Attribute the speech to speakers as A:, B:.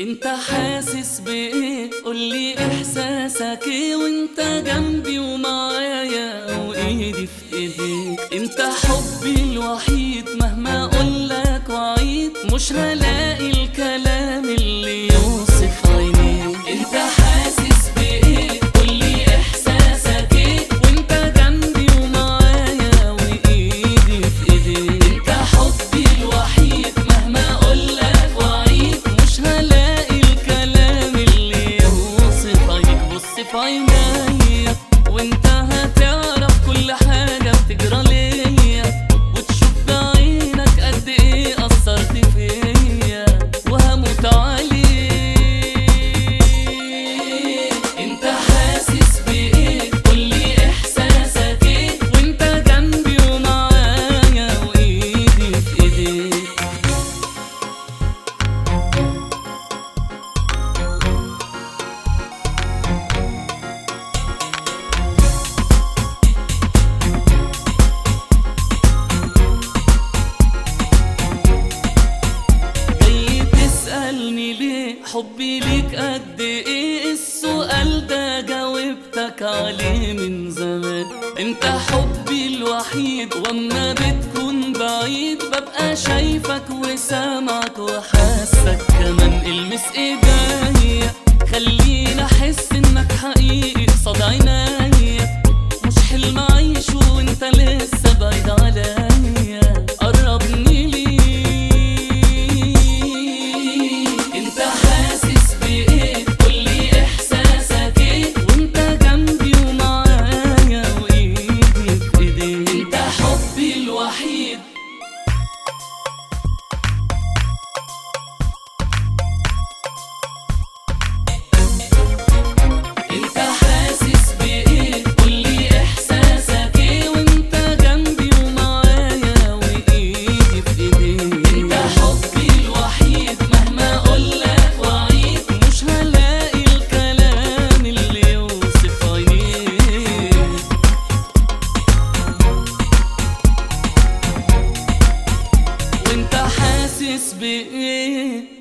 A: انت حاسس بايه قولي احساسك ايه وانت جنبي ومعايا وايدي في ايديك انت حبي الوحيد مهما اقولك وعيد مش هلاقي الكلام اللي يوصف عينيك انت حاسس بايه قولي احساسك ايه وانت جنبي ومعايا وايدي في ايديك انت حبي الوحيد مهما اقولك وعيد مش هلاقي الكلام اللي يوصف عينيك بص في عينيا وانت هتعرف كل حاجة بتجرى ليا وتشوف بعينك قد ايه أثرت فيا وهموت عليك انت حاسس بايه قولي احساسك ايه وانت جنبي ومعايا وايدي في ايديك جاي تسألني ليه حبي ليك قد ايه السؤال ده جاوبتك عليه من زمان انت حبي الوحيد واما بتكون بعيد ببقى شايفك وسامعك وحاسك كمان المس ايديا خليني احس انك حقيقي قصاد عينيا مش حلم عايشه وانت لسه بعيد عليا قربني ليك انت حاسس بايه قولي احساسك ايه وانت جنبي ومعايا وايدي في ايديك انت حبي الوحيد انت حاسس بايه قولي احساسك ايه وانت جنبي ومعايا وايدي في ايديك انت حبي الوحيد مهما اقولك وعيد مش هلاقي الكلام اللي يوصف عينيك وانت حاسس بايه